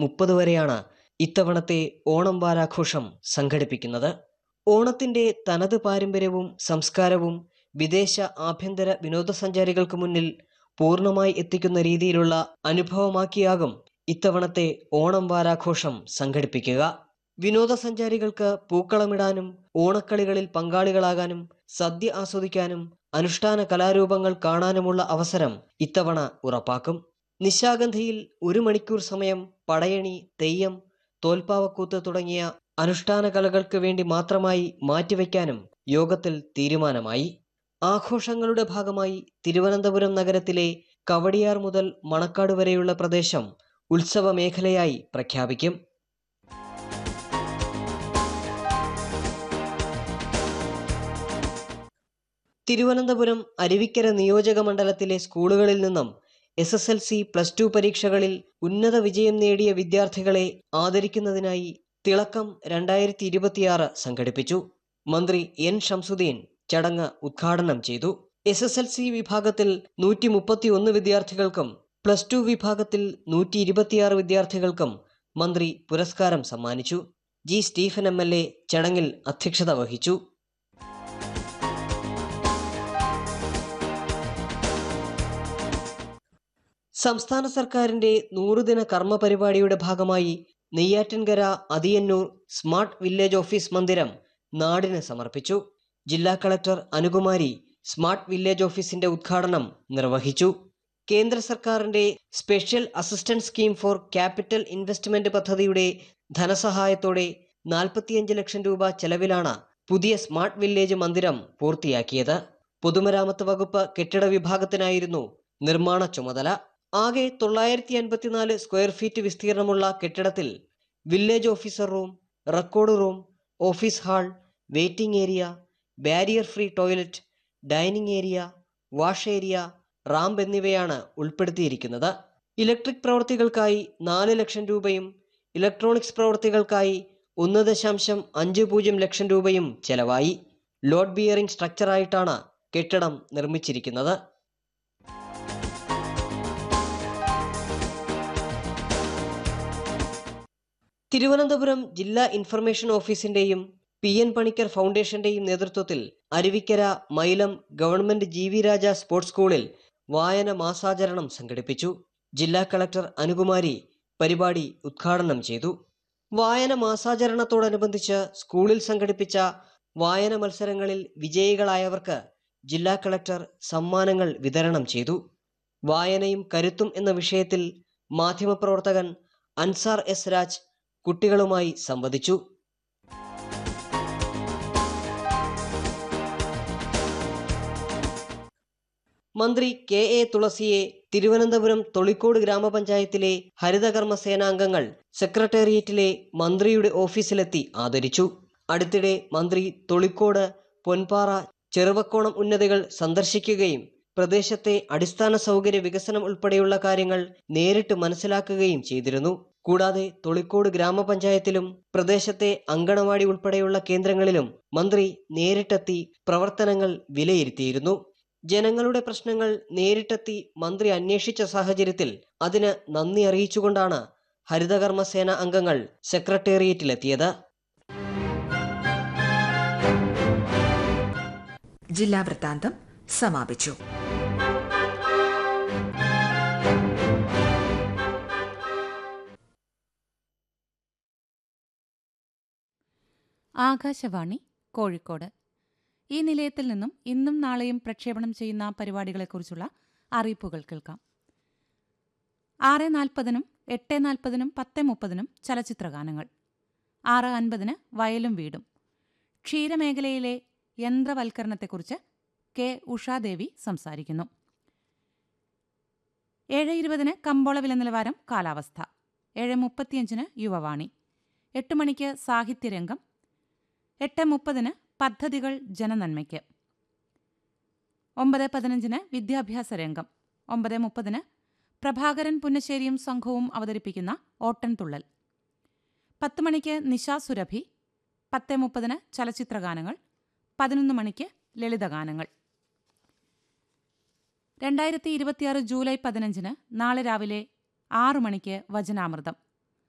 മുപ്പത് വരെയാണ് ഇത്തവണത്തെ ഓണം വാരാഘോഷം സംഘടിപ്പിക്കുന്നത് ഓണത്തിന്റെ തനത് പാരമ്പര്യവും സംസ്കാരവും വിദേശ ആഭ്യന്തര വിനോദസഞ്ചാരികൾക്ക് മുന്നിൽ പൂർണ്ണമായി എത്തിക്കുന്ന രീതിയിലുള്ള അനുഭവമാക്കിയാകും ഇത്തവണത്തെ ഓണം വാരാഘോഷം സംഘടിപ്പിക്കുക വിനോദസഞ്ചാരികൾക്ക് പൂക്കളമിടാനും ഓണക്കളികളിൽ പങ്കാളികളാകാനും സദ്യ ആസ്വദിക്കാനും അനുഷ്ഠാന കലാരൂപങ്ങൾ കാണാനുമുള്ള അവസരം ഇത്തവണ ഉറപ്പാക്കും നിശാഗന്ധിയിൽ ഒരു മണിക്കൂർ സമയം പടയണി തെയ്യം തോൽപ്പാവക്കൂത്ത് തുടങ്ങിയ അനുഷ്ഠാന കലകൾക്ക് വേണ്ടി മാത്രമായി മാറ്റിവെക്കാനും യോഗത്തിൽ തീരുമാനമായി ആഘോഷങ്ങളുടെ ഭാഗമായി തിരുവനന്തപുരം നഗരത്തിലെ കവടിയാർ മുതൽ മണക്കാട് വരെയുള്ള പ്രദേശം ഉത്സവ മേഖലയായി പ്രഖ്യാപിക്കും തിരുവനന്തപുരം അരുവിക്കര നിയോജക മണ്ഡലത്തിലെ സ്കൂളുകളിൽ നിന്നും S S L C plus two പരീക്ഷകളിൽ ഉന്നത വിജയം നേടിയ വിദ്യാർത്ഥികളെ ആദരിക്കുന്നതിനായി തിളക്കം രണ്ടായിരത്തി ഇരുപത്തിയാറ് സംഘടിപ്പിച്ചു മന്ത്രി എൻ ഷംസുദ്ദീൻ ചടങ്ങ് ഉദ്ഘാടനം ചെയ്തു എസ് എസ് എൽ സി വിഭാഗത്തിൽ നൂറ്റി മുപ്പത്തി ഒന്ന് വിദ്യാർത്ഥികൾക്കും പ്ലസ് ടു വിഭാഗത്തിൽ നൂറ്റി ഇരുപത്തിയാറ് വിദ്യാർത്ഥികൾക്കും മന്ത്രി പുരസ്കാരം സമ്മാനിച്ചു G Stephen M L A ചടങ്ങിൽ അധ്യക്ഷത വഹിച്ചു സംസ്ഥാന സർക്കാരിന്റെ നൂറുദിന കർമ്മ പരിപാടിയുടെ ഭാഗമായി Neyyattinkara Athiyannur smart village office മന്ദിരം നാടിന് സമർപ്പിച്ചു ജില്ലാ കളക്ടർ അനുകുമാരി സ്മാർട്ട് വില്ലേജ് ഓഫീസിന്റെ ഉദ്ഘാടനം നിർവഹിച്ചു കേന്ദ്ര സർക്കാരിന്റെ special assistant scheme for capital investment പദ്ധതിയുടെ ധനസഹായത്തോടെ നാൽപ്പത്തിയഞ്ച് ലക്ഷം രൂപ ചെലവിലാണ് പുതിയ സ്മാർട്ട് വില്ലേജ് മന്ദിരം പൂർത്തിയാക്കിയത് പൊതുമരാമത്ത് വകുപ്പ് കെട്ടിട വിഭാഗത്തിനായിരുന്നു നിർമ്മാണ ചുമതല ആകെ തൊള്ളായിരത്തി അൻപത്തിനാല് സ്ക്വയർ ഫീറ്റ് വിസ്തീർണമുള്ള കെട്ടിടത്തിൽ village officer room record room office hall waiting area barrier free toilet dining area wash area ramp എന്നിവയാണ് ഉൾപ്പെടുത്തിയിരിക്കുന്നത് ഇലക്ട്രിക് പ്രവൃത്തികൾക്കായി നാല് ലക്ഷം രൂപയും ഇലക്ട്രോണിക്സ് പ്രവൃത്തികൾക്കായി ഒന്ന് ദശാംശം അഞ്ച് പൂജ്യം ലക്ഷം രൂപയും ചെലവായി ലോഡ് ബിയറിംഗ് സ്ട്രക്ചറായിട്ടാണ് കെട്ടിടം നിർമ്മിച്ചിരിക്കുന്നത് തിരുവനന്തപുരം ജില്ലാ ഇൻഫർമേഷൻ ഓഫീസിന്റെയും പി എൻ പണിക്കർ ഫൗണ്ടേഷന്റെയും നേതൃത്വത്തിൽ Aruvikkara Mylam government G V Raja sports സ്കൂളിൽ വായന മാസാചരണം സംഘടിപ്പിച്ചു ജില്ലാ കളക്ടർ അനുകുമാരി പരിപാടി ഉദ്ഘാടനം ചെയ്തു വായന മാസാചരണത്തോടനുബന്ധിച്ച് സ്കൂളിൽ സംഘടിപ്പിച്ച വായന മത്സരങ്ങളിൽ വിജയികളായവർക്ക് ജില്ലാ കളക്ടർ സമ്മാനങ്ങൾ വിതരണം ചെയ്തു വായനയും കരുത്തും എന്ന വിഷയത്തിൽ മാധ്യമപ്രവർത്തകൻ അൻസാർ എസ് രാജ് കുട്ടികളുമായി സംവദിച്ചു മന്ത്രി കെ എ തുളസിയെ തിരുവനന്തപുരം തൊളിക്കോട് ഗ്രാമപഞ്ചായത്തിലെ ഹരിതകർമ്മ സേനാംഗങ്ങൾ സെക്രട്ടേറിയറ്റിലെ മന്ത്രിയുടെ ഓഫീസിലെത്തി ആദരിച്ചു അടുത്തിടെ മന്ത്രി തൊളിക്കോട് പൊൻപാറ ചെറുവക്കോണം ഉന്നതികൾ സന്ദർശിക്കുകയും പ്രദേശത്തെ അടിസ്ഥാന സൗകര്യ വികസനം ഉൾപ്പെടെയുള്ള കാര്യങ്ങൾ നേരിട്ട് മനസ്സിലാക്കുകയും ചെയ്തിരുന്നു കൂടാതെ തൊളിക്കോട് ഗ്രാമപഞ്ചായത്തിലും പ്രദേശത്തെ അങ്കണവാടി ഉൾപ്പെടെയുള്ള കേന്ദ്രങ്ങളിലും മന്ത്രി നേരിട്ടെത്തി പ്രവർത്തനങ്ങൾ വിലയിരുത്തിയിരുന്നു ജനങ്ങളുടെ പ്രശ്നങ്ങൾ നേരിട്ടെത്തി മന്ത്രി അന്വേഷിച്ച സാഹചര്യത്തിൽ അതിന് നന്ദി അറിയിച്ചുകൊണ്ടാണ് ഹരിതകർമ്മ സേന അംഗങ്ങൾ സെക്രട്ടേറിയറ്റിലെത്തിയത് ജില്ലാ വൃത്താന്തം സമാപിച്ചു ആകാശവാണി കോഴിക്കോട് ഈ നിലയത്തിൽ നിന്നും ഇന്നും നാളെയും പ്രക്ഷേപണം ചെയ്യുന്ന പരിപാടികളെക്കുറിച്ചുള്ള അറിയിപ്പുകൾ കേൾക്കാം ആറ് നാൽപ്പതിനും എട്ട് നാൽപ്പതിനും പത്ത് മുപ്പതിനും ചലച്ചിത്രഗാനങ്ങൾ ആറ് അൻപതിന് വയലും വീടും ക്ഷീരമേഖലയിലെ യന്ത്രവൽക്കരണത്തെക്കുറിച്ച് കെ ഉഷാദേവി സംസാരിക്കുന്നു ഏഴ് ഇരുപതിന് കമ്പോള വില നിലവാരം കാലാവസ്ഥ ഏഴ് മുപ്പത്തിയഞ്ചിന് യുവവാണി എട്ട് മണിക്ക് സാഹിത്യരംഗം എട്ട് മുപ്പതിന് പദ്ധതികൾ ജനനന്മയ്ക്ക് ഒമ്പത് പതിനഞ്ചിന് വിദ്യാഭ്യാസ രംഗം ഒമ്പത് മുപ്പതിന് പ്രഭാകരൻ പുന്നശ്ശേരിയും സംഘവും അവതരിപ്പിക്കുന്ന ഓട്ടൻതുള്ളൽ പത്ത് മണിക്ക് നിശാ സുരഭി പത്ത് മുപ്പതിന് ചലച്ചിത്രഗാനങ്ങൾ പതിനൊന്ന് മണിക്ക് ലളിതഗാനങ്ങൾ രണ്ടായിരത്തി ഇരുപത്തിയാറ് ജൂലൈ പതിനഞ്ചിന് നാളെ രാവിലെ ആറു മണിക്ക് വചനാമൃതം